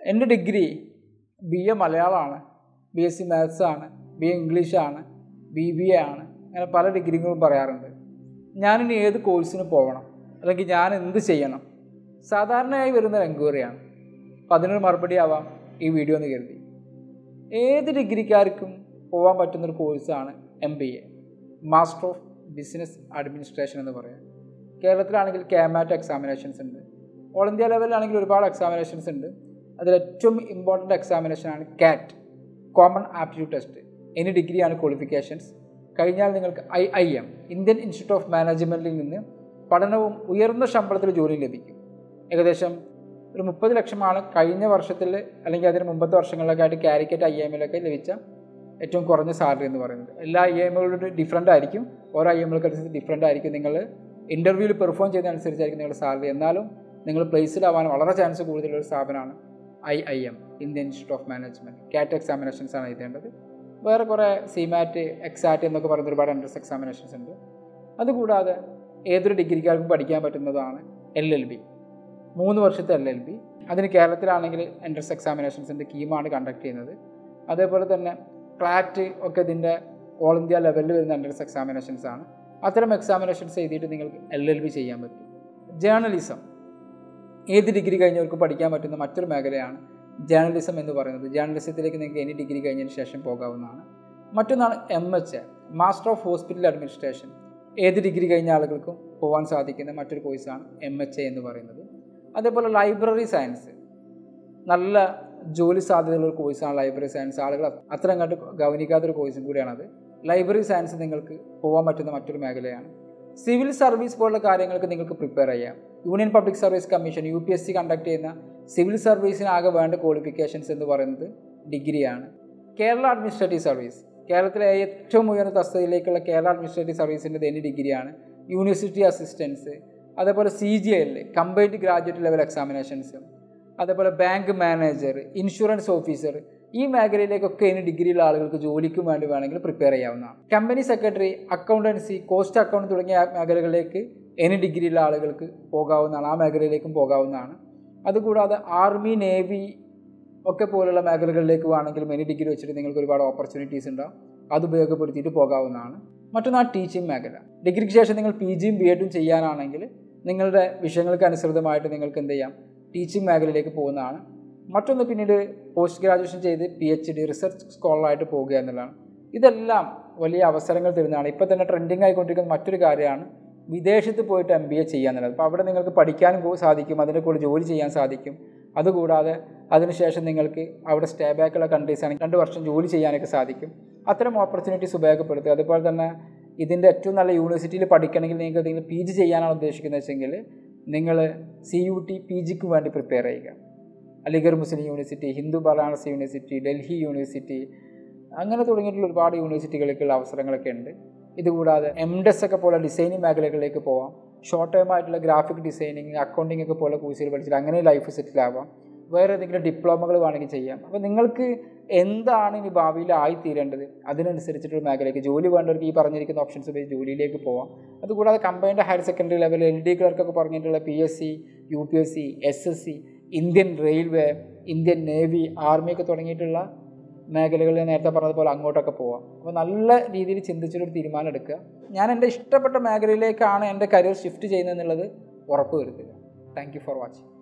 എൻ്റെ degree B A മലയാളമാണ് B S C maths ആണ് ബി എ ഇംഗ്ലീഷാണ് ബി ബി എ ആണ് അങ്ങനെ പല ഡിഗ്രികളും പറയാറുണ്ട് ഞാനിനി ഏത് കോഴ്സിന് പോകണം അല്ലെങ്കിൽ ഞാൻ എന്ത് ചെയ്യണം സാധാരണയായി വരുന്ന ഒരു എൻക്വയറിയാണ് അപ്പം അതിനൊരു മറുപടി ആവാം ഈ വീഡിയോ എന്ന് കരുതി ഏത് ഡിഗ്രിക്കാർക്കും പോകാൻ പറ്റുന്നൊരു കോഴ്സാണ് M B A master of business administration എന്ന് പറയാം കേരളത്തിലാണെങ്കിൽ കാമാറ്റ് എക്സാമിനേഷൻസ് ഉണ്ട് ഓൾ ഇന്ത്യ ലെവലിലാണെങ്കിൽ ഒരുപാട് എക്സാമിനേഷൻസ് ഉണ്ട് അതിൽ ഏറ്റവും ഇമ്പോർട്ടൻ്റ് എക്സാമിനേഷനാണ് CAT common aptitude test any ഡിഗ്രിയാണ് ക്വാളിഫിക്കേഷൻസ് കഴിഞ്ഞാൽ നിങ്ങൾക്ക് I I M Indian Institute of മാനേജ്മെൻറ്റിൽ നിന്ന് പഠനവും ഉയർന്ന ശമ്പളത്തിൽ ജോലി ലഭിക്കും ഏകദേശം ഒരു മുപ്പത് ലക്ഷമാണ് കഴിഞ്ഞ വർഷത്തിൽ അല്ലെങ്കിൽ അതിന് മുമ്പത്തെ വർഷങ്ങളിലൊക്കെ ആയിട്ട് കാരിക്കറ്റ് ഐ എമ്മിലൊക്കെ ലഭിച്ച ഏറ്റവും കുറഞ്ഞ സാലറി എന്ന് പറയുന്നത് എല്ലാ ഐ എമ്മുകളുടെ ഡിഫറൻ്റ് ആയിരിക്കും ഓരോ ഐ എമ്മുകൾക്ക് അനുസരിച്ച് ഡിഫറൻ്റ് ആയിരിക്കും നിങ്ങൾ ഇൻ്റർവ്യൂവിൽ പെർഫോം ചെയ്യുന്നതനുസരിച്ചായിരിക്കും നിങ്ങളുടെ സാലറി എന്നാലും നിങ്ങൾ പ്ലേസ്ഡ് ആവാൻ വളരെ ചാൻസ് കൂടുതലുള്ള ഒരു സ്ഥാപനമാണ് I I M Indian Institute of Management CAT examinations ആണ് എഴുതേണ്ടത് വേറെ കുറേ സിമാറ്റ് എക്സാറ്റ് എന്നൊക്കെ പറയുന്ന ഒരുപാട് എൻട്രൻസ് എക്സാമിനേഷൻസ് ഉണ്ട് അതുകൂടാതെ ഏതൊരു ഡിഗ്രിക്കാർക്കും പഠിക്കാൻ പറ്റുന്നതാണ് എൽ എൽ ബി മൂന്ന് വർഷത്തെ എൽ എൽ ബി അതിന് കേരളത്തിലാണെങ്കിൽ എൻട്രൻസ് എക്സാമിനേഷൻസിൻ്റെ കീമാണ് കണ്ടക്ട് ചെയ്യുന്നത് അതേപോലെ തന്നെ ക്ലാറ്റ് ഒക്കെ ഇതിൻ്റെ ഓൾ ഇന്ത്യ ലെവലിൽ വരുന്ന എൻട്രൻസ് എക്സാമിനേഷൻസ് ആണ് അത്തരം എക്സാമിനേഷൻസ് എഴുതിയിട്ട് നിങ്ങൾക്ക് എൽ എൽ ബി ചെയ്യാൻ പറ്റും ജേർണലിസം ഏത് ഡിഗ്രി കഴിഞ്ഞവർക്ക് പഠിക്കാൻ പറ്റുന്ന മറ്റൊരു മേഖലയാണ് ജേർണലിസം എന്ന് പറയുന്നത് ജേർണലിസത്തിലേക്ക് നിങ്ങൾക്ക് എനി ഡിഗ്രി കഴിഞ്ഞതിന് ശേഷം പോകാവുന്നതാണ് മറ്റൊന്നാണ് M H A master of hospital administration ഏത് ഡിഗ്രി കഴിഞ്ഞ ആളുകൾക്കും പോകാൻ സാധിക്കുന്ന മറ്റൊരു കോഴ്സാണ് എം എച്ച് എ എന്ന് പറയുന്നത് അതേപോലെ ലൈബ്രറി സയൻസ് നല്ല ജോലി സാധ്യതയുള്ള ഒരു കോഴ്സാണ് ലൈബ്രറി സയൻസ് ആളുകൾ അത്ര അങ്ങോട്ട് ഗവനിക്കാത്തൊരു കോഴ്സും കൂടിയാണത് ലൈബ്രറി സയൻസ് നിങ്ങൾക്ക് പോകാൻ പറ്റുന്ന മറ്റൊരു മേഖലയാണ് സിവിൽ സർവീസ് പോലുള്ള കാര്യങ്ങൾക്ക് നിങ്ങൾക്ക് പ്രിപ്പയർ ചെയ്യാം union public service commission U P S C conduct ചെയ്യുന്ന സിവിൽ സർവീസിനാകെ വേണ്ട ക്വാളിഫിക്കേഷൻസ് എന്ന് പറയുന്നത് ഡിഗ്രിയാണ് കേരള അഡ്മിനിസ്ട്രേറ്റീവ് സർവീസ് കേരളത്തിലെ ഏറ്റവും ഉയർന്ന തസ്തികയിലേക്കുള്ള കേരള അഡ്മിനിസ്ട്രേറ്റീവ് സർവീസിൻ്റെ തന്നെ ഡിഗ്രിയാണ് യൂണിവേഴ്സിറ്റി അസിസ്റ്റൻസ് അതേപോലെ C G L combined graduate level examinations അതേപോലെ ബാങ്ക് മാനേജർ ഇൻഷുറൻസ് ഓഫീസർ ഈ മേഖലയിലേക്കൊക്കെ ഇനി ഡിഗ്രിയുള്ള ആളുകൾക്ക് ജോലിക്കും വേണ്ടി വേണമെങ്കിൽ പ്രിപ്പയർ ചെയ്യാവുന്നതാണ് company secretary accountancy cost account തുടങ്ങിയ മേഖലകളിലേക്ക് എനി ഡിഗ്രിയുള്ള ആളുകൾക്ക് പോകാവുന്നതാണ് ആ മേഖലയിലേക്കും പോകാവുന്നതാണ് അതുകൂടാതെ ആർമി നേവി ഒക്കെ പോലുള്ള മേഖലകളിലേക്ക് വേണമെങ്കിലും എനി ഡിഗ്രി വെച്ചിട്ട് നിങ്ങൾക്ക് ഒരുപാട് ഓപ്പർച്യൂണിറ്റീസ് ഉണ്ടാവും അത് ഉപയോഗപ്പെടുത്തിയിട്ട് പോകാവുന്നതാണ് മറ്റൊന്നാണ് ടീച്ചിങ് മേഖല ഡിഗ്രിക്ക് ശേഷം നിങ്ങൾ പി ജിയും ബി എഡും ചെയ്യാനാണെങ്കിൽ നിങ്ങളുടെ വിഷയങ്ങൾക്ക് അനുസൃതമായിട്ട് നിങ്ങൾക്ക് എന്ത് ചെയ്യാം ടീച്ചിങ് മേഖലയിലേക്ക് പോകുന്നതാണ് മറ്റൊന്ന് പിന്നീട് പോസ്റ്റ് ഗ്രാജുവേഷൻ ചെയ്ത് പി എച്ച് ഡി റിസർച്ച് സ്കോളറായിട്ട് പോവുക എന്നുള്ളതാണ് ഇതെല്ലാം വലിയ അവസരങ്ങൾ തരുന്നതാണ് ഇപ്പോൾ തന്നെ ട്രെൻഡിങ് ആയിക്കൊണ്ടിരിക്കുന്ന മറ്റൊരു കാര്യമാണ് വിദേശത്ത് പോയിട്ട് എം ബി എ ചെയ്യുക എന്നുള്ളത് അപ്പോൾ അവിടെ നിങ്ങൾക്ക് പഠിക്കാനും സാധിക്കും അതിൻ്റെ കൂടെ ജോലി ചെയ്യാൻ സാധിക്കും അതുകൂടാതെ അതിനുശേഷം നിങ്ങൾക്ക് അവിടെ സ്റ്റേ ബാക്കുള്ള കൺട്രീസ് ആണെങ്കിൽ രണ്ട് വർഷം ജോലി ചെയ്യാനൊക്കെ സാധിക്കും അത്തരം ഓപ്പർച്യൂണിറ്റീസ് ഉപയോഗപ്പെടുത്തുക അതുപോലെ തന്നെ ഇതിൻ്റെ ഏറ്റവും നല്ല യൂണിവേഴ്സിറ്റിയിൽ പഠിക്കണമെങ്കിൽ നിങ്ങൾക്ക് എന്തെങ്കിലും പി ജി ചെയ്യാനാണ് ഉദ്ദേശിക്കുന്നത് വെച്ചെങ്കിൽ നിങ്ങൾ സി യു ടി പി ജിക്ക് വേണ്ടി പ്രിപ്പയർ ചെയ്യുക Aligarh Muslim university Hindu Banaras university Delhi university അങ്ങനെ തുടങ്ങിയിട്ടുള്ള ഒരുപാട് യൂണിവേഴ്സിറ്റികളിലേക്കുള്ള അവസരങ്ങളൊക്കെ ഉണ്ട് ഇതുകൂടാതെ എം ഡെസ് ഒക്കെ പോലെ ഡിസൈനിങ് മേഖലകളിലേക്ക് പോവാം ഷോർട്ട് ടേം ആയിട്ടുള്ള ഗ്രാഫിക് ഡിസൈനിങ് അക്കൗണ്ടിങ് ഒക്കെ പോലെ കോഴ്സുകൾ പഠിച്ചിട്ട് അങ്ങനെ ലൈഫ് സെറ്റിൽ ആവാം വേറെ ഏതെങ്കിലും ഡിപ്ലോമകൾ വേണമെങ്കിൽ ചെയ്യാം അപ്പോൾ നിങ്ങൾക്ക് എന്താണ് ഇനി ഭാവിയിൽ ആയിത്തീരേണ്ടത് അതിനനുസരിച്ചിട്ടുള്ള മേഖലയ്ക്ക് ജോലി വേണ്ടവർക്ക് ഈ പറഞ്ഞിരിക്കുന്ന ഓപ്ഷൻസ് ഉപയോഗിച്ച് ജോലിയിലേക്ക് പോവാം അതുകൂടാതെ combined higher secondary level L D ക്ലർക്കൊക്കെ പറഞ്ഞിട്ടുള്ള P S C U P S C S S C Indian railway Indian navy army ഒക്കെ തുടങ്ങിയിട്ടുള്ള മേഖലകളിൽ നേരത്തെ പറഞ്ഞതുപോലെ അങ്ങോട്ടൊക്കെ പോവാം അപ്പോൾ നല്ല രീതിയിൽ ചിന്തിച്ചൊരു തീരുമാനം എടുക്കുക ഞാൻ എൻ്റെ ഇഷ്ടപ്പെട്ട മേഖലയിലേക്കാണ് എൻ്റെ കരിയർ ഷിഫ്റ്റ് ചെയ്യുന്നത് എന്നുള്ളത് ഉറപ്പ് വരുത്തുക താങ്ക് യു ഫോർ വാച്ചിങ്